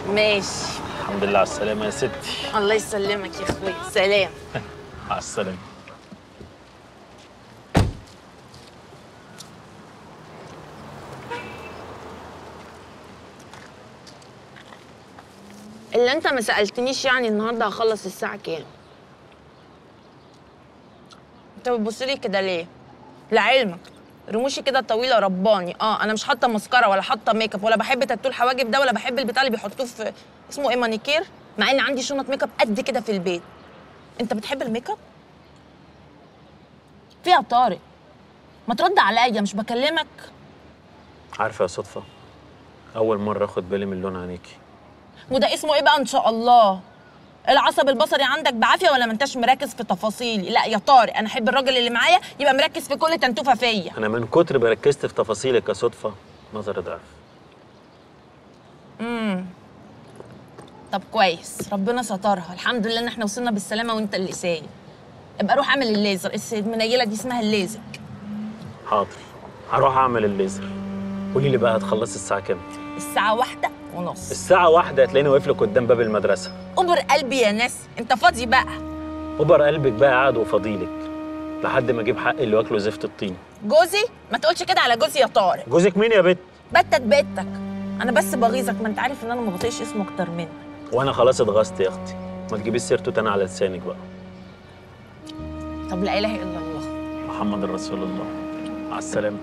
ماشي الحمد لله على السلامة يا ستي الله يسلمك يا اخويا سلام على السلامة اللي انت ما سالتنيش يعني النهارده هخلص الساعه كام انت بتبص لي كده ليه لعلمك رموشي كده طويله رباني اه انا مش حاطه مسكره ولا حاطه ميك اب ولا بحب تاتو الحواجب ده ولا بحب البتاع اللي بيحطوه في اسمه ايه مانيكير مع ان عندي شنط ميك اب قد كده في البيت انت بتحب الميك اب فيها طارق ما ترد عليا مش بكلمك عارفة يا صدفة أول مرة أخد بالي من لون عينيكي وده اسمه ايه بقى ان شاء الله العصب البصري عندك بعافيه ولا ما انتش مركز في تفاصيلي لا يا طارق انا احب الراجل اللي معايا يبقى مركز في كل تنتوفه فيا أنا من كتر ما ركزت في تفاصيلك يا صدفة نظري ضعف طب كويس ربنا سترها الحمد لله ان احنا وصلنا بالسلامه وانت اللي سايق ابقى روح اعمل الليزر المنيله دي اسمها الليزك حاضر هروح أعمل الليزر قولي لي بقى هتخلصي الساعة كام؟ الساعه واحدة ونص الساعة واحدة هتلاقيني واقف لك قدام باب المدرسة قبر قلبي يا ناس انت فاضي بقى كبر قلبك بقى قاعد وفضيلك لحد ما اجيب حق اللي واكله زفت الطين جوزي ما تقولش كده على جوزي يا طارق جوزك مين يا بت بتت بيتك انا بس بغيظك ما انت عارف ان انا ما بطيقش اسمه اكتر منك وانا خلاص اتغصت يا اختي ما تجيبيش سيرته تاني على لسانك بقى طب لا اله الا الله محمد رسول الله على السلامة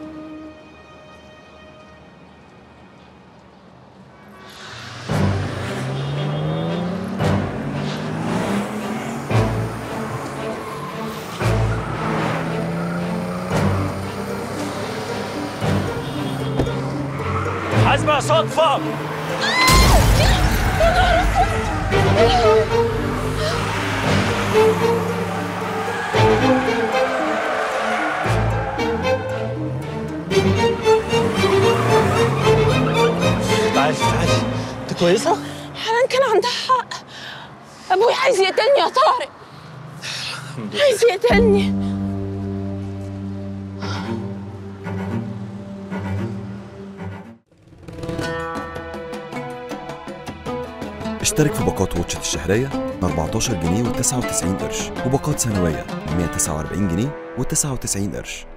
حاسبة يا صدفة تعالي تعالي انت كويسة؟ حنان كان عندها حق ابوي عايز يقتلني يا طارق عايز يقتلني اشترك في باقات واتشت الشهرية ب 14 جنيه و99 قرش وباقات سنوية ب 149 جنيه و99 قرش